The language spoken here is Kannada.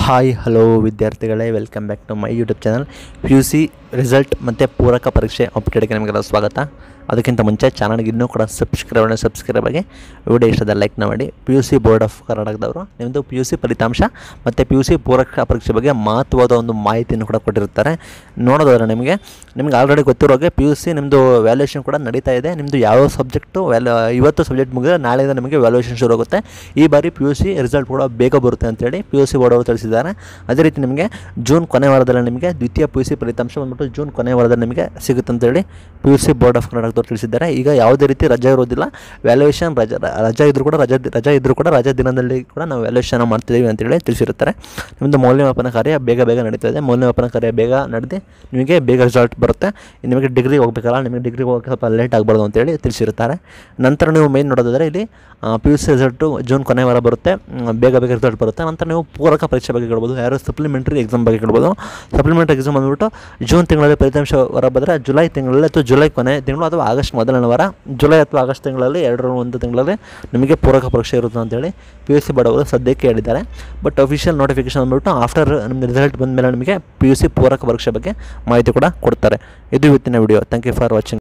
ಹಾಯ್ ಹಲೋ ವಿದ್ಯಾರ್ಥಿಗಳೇ welcome back to my YouTube channel P U C result ಮತ್ತು ಪೂರಕ ಪರೀಕ್ಷೆ ಅಪ್ಡೇಟ್ಗೆ ನಿಮಗೆಲ್ಲ ಸ್ವಾಗತ ಅದಕ್ಕಿಂತ ಮುಂಚೆ ಚಾನಲ್ಗೆ ಇನ್ನೂ ಕೂಡ ಸಬ್ಸ್ಕ್ರೈಬ್ ಸಬ್ಸ್ಕ್ರೈಬ್ ಆಗಿ ವಿಡಿಯೋ ಇಷ್ಟದ ಲೈಕ್ನ ಮಾಡಿ P U C board of ಕರ್ನಾಟಕದವರು ನಿಮ್ಮದು ಪಿ ಯು ಸಿ ಫಲಿತಾಂಶ ಮತ್ತು ಪಿ ಯು ಸಿ ಪೂರಕ ಪರೀಕ್ಷೆ ಬಗ್ಗೆ ಮಹತ್ವದ ಒಂದು ಮಾಹಿತಿಯನ್ನು ಕೂಡ ಕೊಟ್ಟಿರ್ತಾರೆ ನೋಡೋದಾದ್ರೆ ನಿಮಗೆ ನಿಮ್ಗೆ ಆಲ್ರೆಡಿ ಗೊತ್ತಿರೋ ಹಾಗೆ ಪಿ ಯು ಸಿ ನಿಮ್ಮದು ವ್ಯಾಲ್ಯೂಯೇಷನ್ ಕೂಡ ನಡೀತಾ ಇದೆ ನಿಮ್ಮದು ಯಾವ ಸಬ್ಜೆಕ್ಟು ವ್ಯಾಲ್ಯೂ ಇವತ್ತು ಸಬ್ಜೆಕ್ಟ್ ಮುಗಿದ್ರೆ ನಾಳೆಯಿಂದ ನಿಮಗೆ ವ್ಯಾಲ್ಯೂಯೇಷನ್ ಶುರು ಆಗುತ್ತೆ ಈ ಬಾರಿ ಪಿ ಯು ಸಿ ರಿಸಲ್ಟ್ ಕೂಡ ಬೇಗ ಬರುತ್ತೆ ಅಂತೇಳಿ ಪಿ ಯು ಸಿ ಬೋರ್ಡ್ ಅವರು ತಿಳಿಸಿದ್ದಾರೆ ಅದೇ ರೀತಿ ನಿಮಗೆ ಜೂನ್ ಕೊನೆ ವಾರದಲ್ಲಿ ನಿಮಗೆ ದ್ವಿತೀಯ ಪಿ ಯು ಸಿ ಫಲಿತಾಂಶ ಬಂದ್ಬಿಟ್ಟು ಜೂನ್ ಕೊನೆ ವಾರದಲ್ಲಿ ನಿಮಗೆ ಸಿಗುತ್ತೆ ಅಂತೇಳಿ P U C board of ಕರ್ನಾಟಕದವ್ರು ತಿಳಿಸಿದ್ದಾರೆ ಈಗ ಯಾವುದೇ ರೀತಿ ರಜೆ ಇರೋದಿಲ್ಲ ವ್ಯಾಲ್ಯೂಯೇಷನ್ ರಜಾ ರಜಾ ಇದ್ರೂ ಕೂಡ ರಜಾ ರಜಾ ಇದ್ರೂ ಕೂಡ ರಜಾ ದಿನದಲ್ಲಿ ಕೂಡ ನಾವು ವ್ಯಾಲ್ಯೂಯೇಷನ್ ಮಾಡ್ತಿದ್ದೀವಿ ಅಂತೇಳಿ ತಿಳಿಸಿರ್ತಾರೆ ನಿಮ್ಮದು ಮೌಲ್ಯಮಾಪನ ಕಾರ್ಯ ಬೇಗ ಬೇಗ ನಡೀತಾ ಇದೆ ಮೌಲ್ಯಮಾಪನ ಕಾರ್ಯ ಬೇಗ ನಡೆದು ನಿಮಗೆ ಬೇಗ ರಿಸಲ್ಟ್ ಬರುತ್ತೆ ನಿಮಗೆ ಡಿಗ್ರಿ ಹೋಗ್ಬೇಕಲ್ಲ ನಿಮಗೆ ಡಿಗ್ರಿ ಹೋಗೋಕ್ಕೆ ಸ್ವಲ್ಪ ಲೇಟ್ ಆಗಬಾರ್ದು ಅಂತೇಳಿ ತಿಳಿಸಿರ್ತಾರೆ ನಂತರ ನೀವು ಮೇನ್ ನೋಡೋದಾದರೆ ಇಲ್ಲಿ P U C result June ಕೊನೆ ವಾರ ಬರುತ್ತೆ ಮ್, ಬೇಗ ಬೇಗ ರಿಸಲ್ಟ್ ಬರುತ್ತೆ ನಂತರ ನೀವು ಪೂರಕ ಪರೀಕ್ಷೆ ಬಗ್ಗೆ ಕೇಳ್ಬೋದು ಯಾರು ಸಪ್ಲಿಮೆಂಟ್ರಿ ಎಕ್ಸಾಮ್ ಬಗ್ಗೆ ಕೇಳ್ಬೋದು ಸಪ್ಲಿಮೆಂಟ್ರಿ ಎಕ್ಸಾಮ್ ಬಂದ್ಬಿಟ್ಟು ಜೂನ್ ತಿಂಗಳಲ್ಲಿ ಫಲಿತಾಂಶ ಹೊರ ಬಂದರೆ ಜುಲೈ ತಿಂಗಳಲ್ಲಿ ಅಥವಾ ಜುಲೈ ಕೊನೆ ತಿಂಗಳು ಅಥವಾ ಆಗಸ್ಟ್ ಮೊದಲನೇ ವಾರ ಜುಲೈ ಅಥವಾ ಆಗಸ್ಟ್ ತಿಂಗಳಲ್ಲಿ ಎರಡರ ಒಂದು ತಿಂಗಳಲ್ಲಿ ನಿಮಗೆ ಪೂರಕ ಪರೀಕ್ಷೆ ಇರುತ್ತೆ ಅಂತೇಳಿ ಪಿ ಯು ಸಿ ಬಡವರು ಸದ್ಯಕ್ಕೆ ಹೇಳಿದ್ದಾರೆ ಬಟ್ ಅಫಿಷಿಯಲ್ ನೋಟಿಫಿಕೇಶನ್ ಬಂದ್ಬಿಟ್ಟು ಆಫ್ಟರ್ ನಿಮ್ಮದು ರಿಸಲ್ಟ್ ಬಂದ ಮೇಲೆ ನಿಮಗೆ ಪಿ ಯು ಸಿ ಪೂರಕ ಪರೀಕ್ಷೆ ಬಗ್ಗೆ ಮಾಹಿತಿ ಕೂಡ ಕೊಡ್ತಾರೆ ಇದು ಇವತ್ತಿನ video thank you for watching